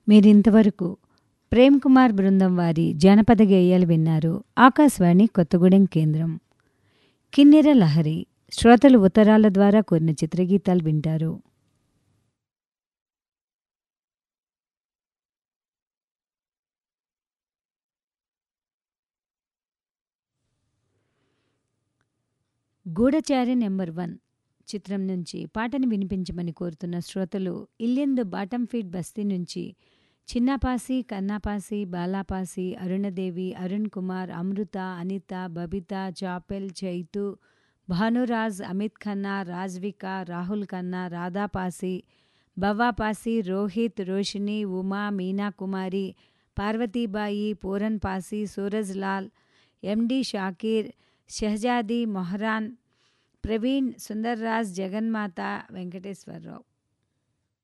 మీరింతవరకు ప్రేమ్ కుమార్ బృందం వారి జానపద గేయాలు విన్నారు ఆకాశవాణి కొత్తగూడెం కేంద్రం కిన్నెర లహరి శ్రోతలు ఉత్తరాల ద్వారా కోరిన చిత్రగీతాలు వింటారు గూఢచారి నెంబర్ వన్ చిత్రం నుంచి పాటను వినిపించమని కోరుతున్న శ్రోతలు ఇల్లెందు బాటం ఫీడ్ బస్తీ నుంచి చిన్నపాసి కన్నాపాసి బాలాపాసి అరుణదేవి అరుణ్ కుమార్ అమృత అనిత బబిత చాపెల్ చైతు భానురాజ్ అమిత్ ఖన్నా రాజ్విక రాహుల్ ఖన్నా రాధాపాసి బవ్వాపాసి రోహిత్ రోషిని ఉమా మీనా కుమారి పార్వతీబాయి పూరన్ పాసి సూరజ్ లాల్ ఎండి షాకీర్ షహజాది మొహరాన్ ప్రవీణ్ సుందర్రాజ్ జగన్మాత వెంకటేశ్వరరావు